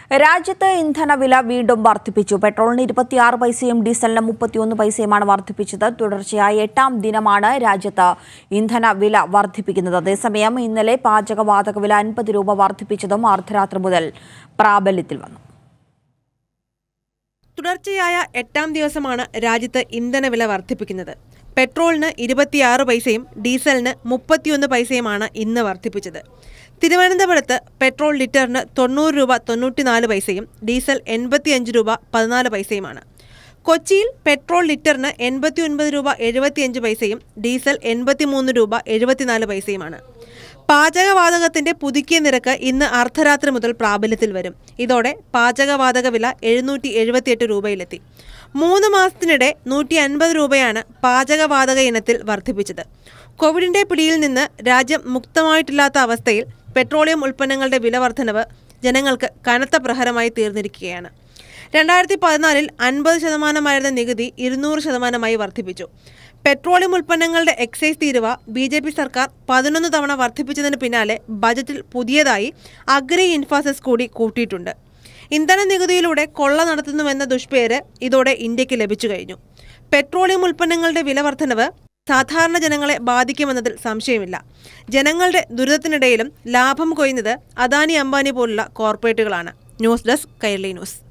രാജ്യത്ത് ഇന്ധനവില വീണ്ടും വർദ്ധിപ്പിച്ചു പെട്രോളിന് ഇരുപത്തിയാറ് പൈസയും ഡീസലിന് മുപ്പത്തിയൊന്ന് പൈസയുമാണ് വർദ്ധിപ്പിച്ചത് തുടർച്ചയായ എട്ടാം ദിനമാണ് രാജ്യത്ത് ഇന്ധന വില വർദ്ധിപ്പിക്കുന്നത് അതേസമയം ഇന്നലെ പാചകവാതക വില അൻപത് രൂപ വർദ്ധിപ്പിച്ചതും അർദ്ധരാത്രി മുതൽ പ്രാബല്യത്തിൽ വന്നു തുടർച്ചയായ എട്ടാം ദിവസമാണ് രാജ്യത്ത് ഇന്ധനവില വർദ്ധിപ്പിക്കുന്നത് പെട്രോളിന് ഇരുപത്തിയാറ് പൈസയും ഡീസലിന് മുപ്പത്തിയൊന്ന് പൈസയുമാണ് ഇന്ന് വർദ്ധിപ്പിച്ചത് തിരുവനന്തപുരത്ത് പെട്രോൾ ലിറ്ററിന് തൊണ്ണൂറ് രൂപ തൊണ്ണൂറ്റിനാല് പൈസയും ഡീസൽ എൺപത്തിയഞ്ച് രൂപ പതിനാല് പൈസയുമാണ് കൊച്ചിയിൽ പെട്രോൾ ലിറ്ററിന് എൺപത്തി ഒൻപത് രൂപ എഴുപത്തിയഞ്ച് പൈസയും ഡീസൽ എൺപത്തിമൂന്ന് രൂപ എഴുപത്തിനാല് പൈസയുമാണ് പാചകവാതകത്തിന്റെ പുതുക്കിയ നിരക്ക് ഇന്ന് അർദ്ധരാത്രി മുതൽ പ്രാബല്യത്തിൽ വരും ഇതോടെ പാചകവാതക വില എഴുന്നൂറ്റി എഴുപത്തിയെട്ട് രൂപയിലെത്തി മൂന്ന് മാസത്തിനിടെ നൂറ്റി അൻപത് രൂപയാണ് പാചകവാതക ഇനത്തിൽ വർദ്ധിപ്പിച്ചത് കോവിഡിന്റെ പിടിയിൽ നിന്ന് രാജ്യം മുക്തമായിട്ടില്ലാത്ത അവസ്ഥയിൽ പെട്രോളിയം ഉൽപ്പന്നങ്ങളുടെ വില വർധനവ് ജനങ്ങൾക്ക് കനത്ത പ്രഹരമായി തീർന്നിരിക്കുകയാണ് രണ്ടായിരത്തി പതിനാലിൽ അൻപത് ശതമാനമായിരുന്ന നികുതി ഇരുന്നൂറ് ശതമാനമായി വർദ്ധിപ്പിച്ചു പെട്രോളിയം ഉൽപ്പന്നങ്ങളുടെ എക്സൈസ് തീരുവ ബി ജെ പി സർക്കാർ പതിനൊന്ന് തവണ വർദ്ധിപ്പിച്ചതിന് പിന്നാലെ ബജറ്റിൽ പുതിയതായി അഗ്രി ഇൻഫാസിസ് കൂടി കൂട്ടിയിട്ടുണ്ട് ഇന്ധന നികുതിയിലൂടെ കൊള്ള നടത്തുന്നുവെന്ന ദുഷ്പേര് ഇതോടെ ഇന്ത്യക്ക് ലഭിച്ചു കഴിഞ്ഞു പെട്രോളിയം ഉൽപ്പന്നങ്ങളുടെ വില വർധനവ് സാധാരണ ജനങ്ങളെ ബാധിക്കുമെന്നതിൽ സംശയമില്ല ജനങ്ങളുടെ ദുരിതത്തിനിടയിലും ലാഭം കൊയ്യുന്നത് അദാനി അംബാനി പോലുള്ള കോർപ്പറേറ്റുകളാണ് ന്യൂസ് ഡെസ്ക് കൈരളി ന്യൂസ്